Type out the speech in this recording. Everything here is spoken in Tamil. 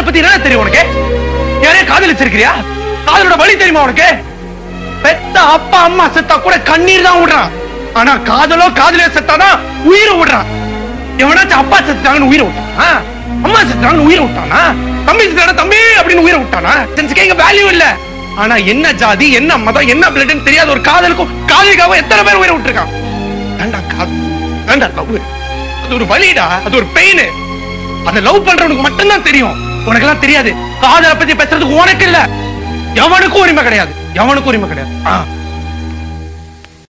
பத்தி என்ன தெரியும் உனக்கு யாரையும் காதலிச்சிருக்கிறியா காதலோட வழி தெரியுமா உனக்கு பெத்த அப்பா அம்மா செத்தா கூட கண்ணீர் தான் விடுறான் ஆனா காதலோ காதலியோ செத்தானா உயிரை விடுறான் எவனாச்சும் அப்பா செத்துட்டாங்கன்னு உயிரை விட்டானா அம்மா செத்துட்டாங்கன்னு உயிரை விட்டானா தம்பி செத்தானா தம்பி அப்படின்னு உயிரை விட்டானா சென்ஸ்க்கே இங்க வேல்யூ இல்ல ஆனா என்ன ஜாதி என்ன மதம் என்ன பிளட்னு தெரியாத ஒரு காதலுக்கும் காதலிக்காகவும் எத்தனை பேர் உயிரை விட்டுருக்கான் வேண்டா காதல் வேண்டா லவ் அது ஒரு வலிடா அது ஒரு பெயின் அதை லவ் பண்றவனுக்கு மட்டும்தான் தெரியும் உனக்கெல்லாம் தெரியாது காதலை பத்தி பேசுறதுக்கு உனக்கு இல்ல எவனுக்கும் உரிமை கிடையாது எவனுக்கும் உரிமை கிடையாது ஆ.